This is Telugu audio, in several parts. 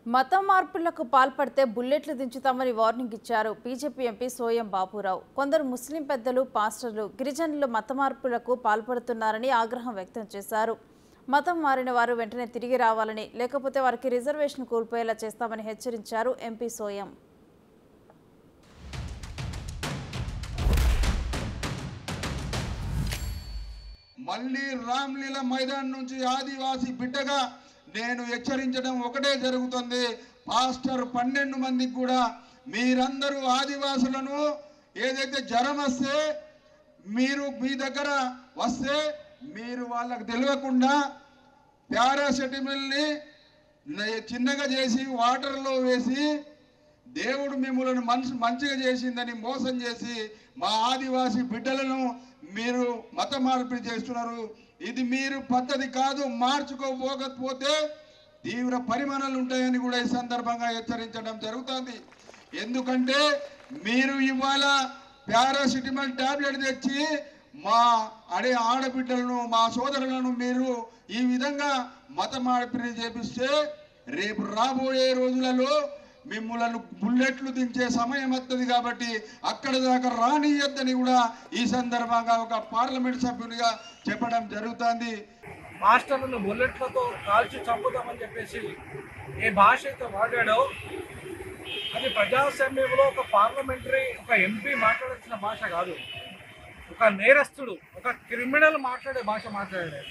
మత మార్పులకు పాల్పడితే బుల్లెట్లు దించుతామని వార్నింగ్ ఇచ్చారు బీజేపీ ఎంపీ సోయం బాబురావు కొందరు ముస్లిం పెద్దలు పాస్టర్లు గిరిజనులు మత మార్పులకు పాల్పడుతున్నారని ఆగ్రహం వ్యక్తం చేశారు మతం మారిన వారు వెంటనే తిరిగి రావాలని లేకపోతే వారికి రిజర్వేషన్ కోల్పోయేలా చేస్తామని హెచ్చరించారు ఎంపీ సోయం మళ్ళీ రామ్లీల మైదాన్ నుంచి ఆదివాసి బిడ్డగా నేను హెచ్చరించడం ఒకటే జరుగుతుంది పాస్టర్ పన్నెండు మందికి కూడా మీరందరూ ఆదివాసులను ఏదైతే జ్వరం వస్తే మీరు మీ దగ్గర వస్తే మీరు వాళ్ళకు తెలియకుండా పారాసెటమిల్ని చిన్నగా చేసి వాటర్లో వేసి దేవుడు మిమ్మల్ని మనసు మంచిగా చేసిందని మోసం చేసి మా ఆదివాసి బిడ్డలను మీరు మత మార్పిడి చేస్తున్నారు ఇది మీరు పద్ధతి కాదు మార్చుకోపోకపోతే తీవ్ర పరిమాణాలు ఉంటాయని కూడా ఈ సందర్భంగా హెచ్చరించడం జరుగుతుంది ఎందుకంటే మీరు ఇవాళ పారాసిటమాల్ టాబ్లెట్ తెచ్చి మా అడే ఆడబిడ్డలను మా సోదరులను మీరు ఈ విధంగా మత మార్పిడి చేపిస్తే రేపు రాబోయే రోజులలో మిమ్మలను బుల్లెట్లు దించే సమయం వస్తుంది కాబట్టి అక్కడ దాకా రానియద్దని కూడా ఈ సందర్భంగా ఒక పార్లమెంట్ సభ్యునిగా చెప్పడం జరుగుతుంది మాస్టర్లను బుల్లెట్లతో కాల్చి చంపుదామని చెప్పేసి ఏ భాష అయితే వాడాడో అది ప్రజాస్వామ్యంలో ఒక పార్లమెంటరీ ఒక ఎంపీ మాట్లాడాల్సిన భాష కాదు ఒక నేరస్తుడు ఒక క్రిమినల్ మాట్లాడే భాష మాట్లాడాడు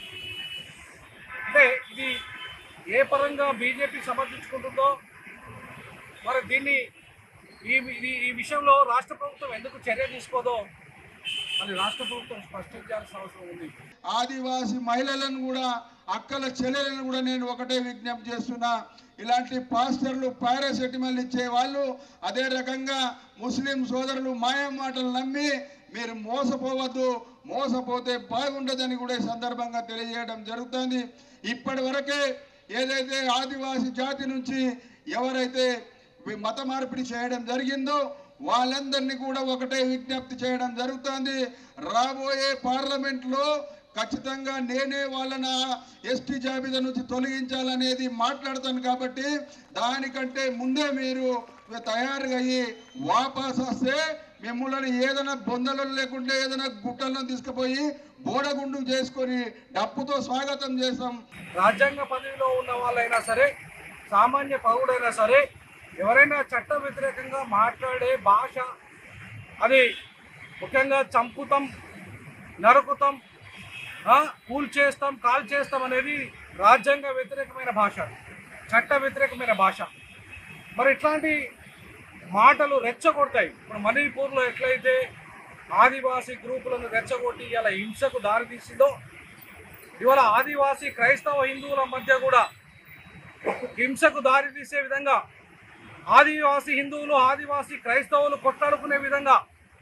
అంటే ఇది ఏ పరంగా బీజేపీ సమర్థించుకుంటుందో మరి దీన్ని ఈ ఈ- ఈ విషయంలో రాష్ట్ర ప్రభుత్వం ఎందుకు చర్య తీసుకోదో మరి రాష్ట్ర ప్రభుత్వం స్పష్టించాల్సిన అవసరం ఉంది ఆదివాసి మహిళలను కూడా అక్కల చెల్లెలను కూడా నేను ఒకటే విజ్ఞప్తి చేస్తున్నా ఇలాంటి పాస్టర్లు పారాసెటమాల్ ఇచ్చే వాళ్ళు అదే రకంగా ముస్లిం సోదరులు మాయ మాటలు నమ్మి మీరు మోసపోవద్దు మోసపోతే బాగుండదని కూడా ఈ సందర్భంగా తెలియజేయడం జరుగుతుంది ఇప్పటి వరకే ఏదైతే ఆదివాసి జాతి నుంచి ఎవరైతే మత మార్పిడి చేయడం జరిగిందో వాళ్ళందరినీ కూడా ఒకటే విజ్ఞప్తి చేయడం జరుగుతుంది రాబోయే పార్లమెంట్లో ఖచ్చితంగా నేనే వాళ్ళని ఎస్టీ జాబితా నుంచి తొలగించాలనేది మాట్లాడతాను కాబట్టి దానికంటే ముందే మీరు తయారుగా అయ్యి వాపస్ వస్తే మిమ్మల్ని ఏదైనా బొందలు లేకుంటే ఏదైనా గుట్టలను తీసుకుపోయి బోడగుండు చేసుకొని డప్పుతో స్వాగతం చేస్తాం రాజ్యాంగ పదవిలో ఉన్న వాళ్ళైనా సరే సామాన్య పౌరుడైనా సరే ఎవరైనా చట్ట వ్యతిరేకంగా మాట్లాడే భాష అది ముఖ్యంగా చంపుతాం నరుకుతాం ఆ, కూల్ చేస్తాం కాల్ చేస్తాం అనేది రాజ్యాంగ వ్యతిరేకమైన భాష చట్ట వ్యతిరేకమైన భాష మరి ఇట్లాంటి మాటలు రెచ్చగొడతాయి ఇప్పుడు మణిపూర్లో ఎట్లయితే ఆదివాసీ గ్రూపులను రెచ్చగొట్టి ఇలా హింసకు దారితీసిందో ఇవాళ ఆదివాసీ క్రైస్తవ హిందువుల మధ్య కూడా హింసకు దారితీసే విధంగా ఆదివాసీ హిందువులు ఆదివాసీ క్రైస్తవులు కొట్లాడుకునే విధంగా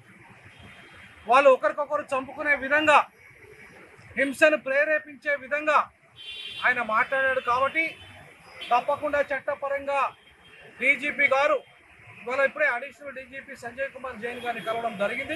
వాళ్ళు ఒకరికొకరు చంపుకునే విధంగా హింసను ప్రేరేపించే విధంగా ఆయన మాట్లాడాడు కాబట్టి తప్పకుండా చట్టపరంగా డీజీపీ గారు ఇవాళ ఇప్పుడే అడిషనల్ డీజీపీ సంజయ్ కుమార్ జైన్ గారిని కలవడం జరిగింది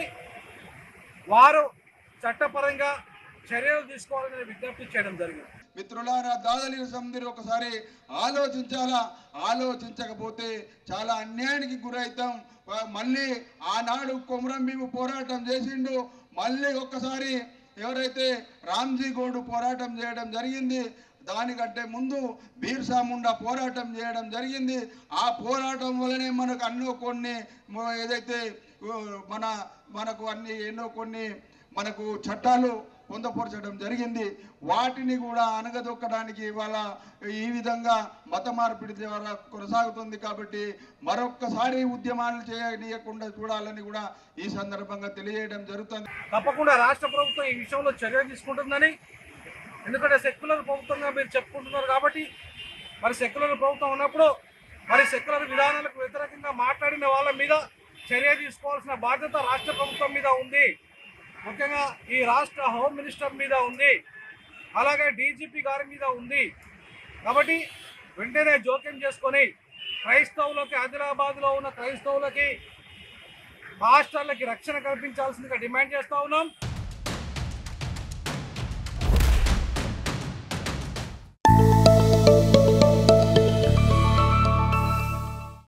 వారు చట్టపరంగా చర్యలు తీసుకోవాలని విజ్ఞప్తి చేయడం జరిగింది మిత్రులారా దాదలి సమితిని ఒకసారి ఆలోచించాలా ఆలోచించకపోతే చాలా అన్యాయానికి గురవుతాం ఆ, మళ్ళీ ఆనాడు కొమరం భీము పోరాటం చేసిండు మళ్ళీ ఒక్కసారి ఎవరైతే రామ్జీ గౌడ్ పోరాటం చేయడం జరిగింది దానికంటే ముందు బీర్సా ముండా పోరాటం చేయడం జరిగింది ఆ పోరాటం వల్లనే మనకు అన్నో కొన్ని మ- ఏదైతే ఉ, మన మనకు అన్ని ఎన్నో కొన్ని మనకు చట్టాలు పొందపరచడం జరిగింది వాటిని కూడా అనగదొక్కడానికి ఇవాళ ఈ విధంగా మత మార్పిడి ద్వారా కొనసాగుతుంది కాబట్టి మరొక్కసారి ఉద్యమాలు చేయనీయకుండా చూడాలని కూడా ఈ సందర్భంగా తెలియజేయడం జరుగుతుంది తప్పకుండా రాష్ట్ర ప్రభుత్వం ఈ విషయంలో చర్య తీసుకుంటుందని ఎందుకంటే సెక్యులర్ ప్రభుత్వంగా మీరు చెప్పుకుంటున్నారు కాబట్టి మరి సెక్యులర్ ప్రభుత్వం ఉన్నప్పుడు మరి సెక్యులర్ విధానాలకు వ్యతిరేకంగా మాట్లాడిన వాళ్ళ మీద చర్య తీసుకోవాల్సిన బాధ్యత రాష్ట్ర ప్రభుత్వం మీద ఉంది ముఖ్యంగా ఈ రాష్ట్ర హోమ్ మినిస్టర్ మీద ఉంది అలాగే డీజీపీ గారి మీద ఉంది కాబట్టి వెంటనే జోక్యం చేసుకొని క్రైస్తవులకి ఆదిలాబాద్లో ఉన్న క్రైస్తవులకి పాస్టర్లకి రక్షణ కల్పించాల్సిందిగా డిమాండ్ చేస్తా ఉన్నాం